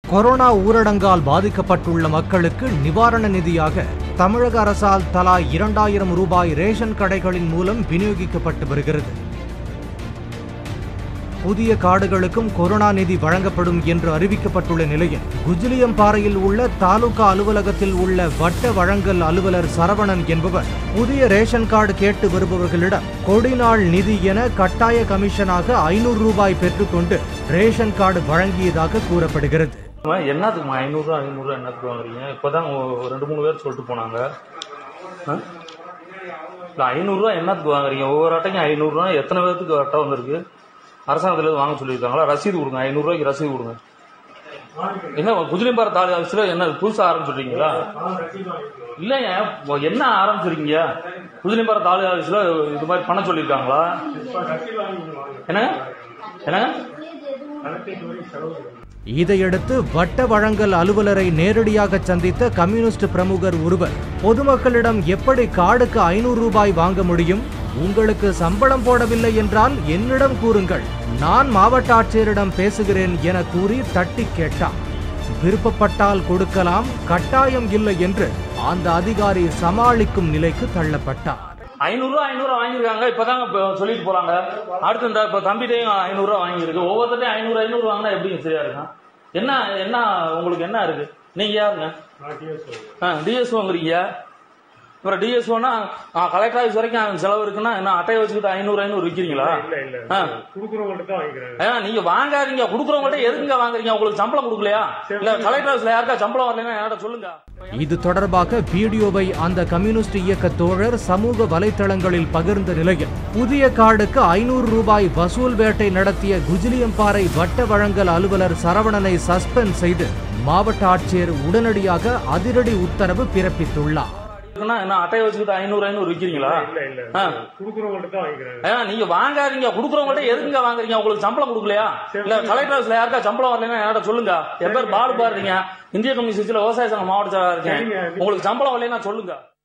Corona ஊரடங்கால் பாதிக்கப்பட்டுள்ள மக்களுக்கு நிவாரண நிதியாக தமிழக அரசால் தலா இரண்டாயிரம் ரூபாய் ரேஷன் கடைகளின் மூலம் விநியோகிக்கப்பட்டு வருகிறது புதிய கார்டுகளுக்கும் கொரோனா நிதி வழங்கப்படும் என்று அறிவிக்கப்பட்டுள்ள நிலையில் குஜிலியம்பாறையில் உள்ள தாலுகா அலுவலகத்தில் உள்ள வட்ட வழங்கல் அலுவலர் சரவணன் என்பவர் புதிய ரேஷன் கார்டு கேட்டு வருபவர்களிடம் கொடிநாள் நிதி என கட்டாய கமிஷனாக ஐநூறு ரூபாய் பெற்றுக்கொண்டு ரேஷன் கார்டு வழங்கியதாக கூறப்படுகிறது அம்மா, என்னத்துக்குமா ஐநூறுரூவா ஐநூறுரூவா என்னத்துக்கு வாங்குறீங்க இப்போதான் ஒரு ரெண்டு மூணு பேர் சொல்லிட்டு போனாங்க ஆ? இல்ல ஐநூறுரூவா என்னத்துக்கு வாங்குறீங்க ஒவ்வொரு அட்டைக்கும் ஐநூறுரூவா எத்தனை பேர்த்துக்கு அட்டை வந்திருக்கு அரசாங்கத்துல இருந்து வாங்க சொல்லியிருக்காங்களா ரசீது கொடுங்க ஐநூறுரூவாய்க்கு ரசீது கொடுங்க என்ன குஜிலிம்பாறை தாலி ஆஃபீஸில் என்ன புதுசா ஆரம்பிச்சிருக்கீங்களா இல்லைங்க இப்போ என்ன ஆரம்பிச்சிருக்கீங்க குஜிலிம்பாறை தாலி ஆஃபீஸில் இது மாதிரி பண்ண சொல்லியிருக்காங்களா என்னங்க என்னங்க இதையடுத்து வட்ட வழங்கல் அலுவலரை நேரடியாக சந்தித்த கம்யூனிஸ்ட் பிரமுகர் ஒருவர் பொதுமக்களிடம் எப்படி கார்டுக்கு ஐநூறு ரூபாய் வாங்க முடியும் உங்களுக்கு சம்பளம் போடவில்லை என்றால் என்னிடம் கூறுங்கள் நான் மாவட்ட ஆட்சியரிடம் பேசுகிறேன் என கூறி தட்டி கேட்டார் விருப்பப்பட்டால் கொடுக்கலாம் கட்டாயம் இல்லை என்று அந்த அதிகாரி சமாளிக்கும் நிலைக்கு தள்ளப்பட்டார் ஐநூறுரூவா ஐநூறுரூவா வாங்கியிருக்காங்க இப்பதாங்க இப்ப சொல்லிட்டு போறாங்க அடுத்து இந்த இப்ப தம்பிட்டையும் ஐநூறுரூவா வாங்கியிருக்கு ஒவ்வொருத்தையும் ஐநூறு ஐநூறு வாங்கினா எப்படிங்க சரியா இருக்கும் என்ன என்ன உங்களுக்கு என்ன இருக்கு நீங்க யாருங்க டிஎஸ்ஓங்கிறீங்க அப்புறம் டிஎஸ்ஓனா கலெக்டர் ஆஃபீஸ் வரைக்கும் அவங்க செலவு இருக்குன்னா என்ன அட்டையை வச்சுக்கிட்டு ஐநூறு ஐநூறு விற்கிறீங்களா ஆ. குடுக்குறவங்கள்ட்ட தான் வாங்கிக்கிறாங்க ஏன் நீங்க வாங்காதீங்க குடுக்குறவங்கள்ட்ட எதுக்குங்க வாங்குறீங்க உங்களுக்கு சம்பளம் கொடுக்கலையா இல்ல கலெக்டர் ஆஃபீஸ்ல யாருக்கா சம்பளம் வரலைன்னா என்கிட்ட சொல்லுங்க இது தொடர்பாக வீடியோவை அந்த கம்யூனிஸ்ட் இயக்க தோழர் சமூக வலைத்தளங்களில் பகிர்ந்த நிலையில் புதிய கார்டுக்கு ஐநூறு ரூபாய் வசூல் வேட்டை நடத்திய குஜிலியம்பாறை வட்ட வழங்கல் அலுவலர் சரவணனை சஸ்பெண்ட் செய்து மாவட்ட ஆட்சியர் உடனடியாக அதிரடி உத்தரவு பிறப்பித்துள்ளார் இருக்குன்னா என்ன அட்டையை வச்சுக்கிட்டு ஐநூறு ஐநூறு விற்கிறீங்களா இல்ல இல்ல ஆ. குடுக்குறவங்கள்ட்ட தான் வாங்கிக்கிறாங்க ஏன் நீங்க வாங்காதீங்க குடுக்குறவங்கள்ட்ட எதுக்குங்க வாங்குறீங்க உங்களுக்கு சம்பளம் கொடுக்கலையா இல்ல கலெக்டர் ஆஃபீஸ்ல யாருக்கா சம்பளம் வரலைன்னா என்கிட்ட சொல்லுங்க என் பேர் பாலு பாருங்க இந்திய கம்யூனிஸ்ட்ல விவசாய சங்க மாவட்ட செயலாளர் இருக்கேன் சரிங்க. உங்களுக்கு சம்பளம் வரலைன்னா சொல்லுங்க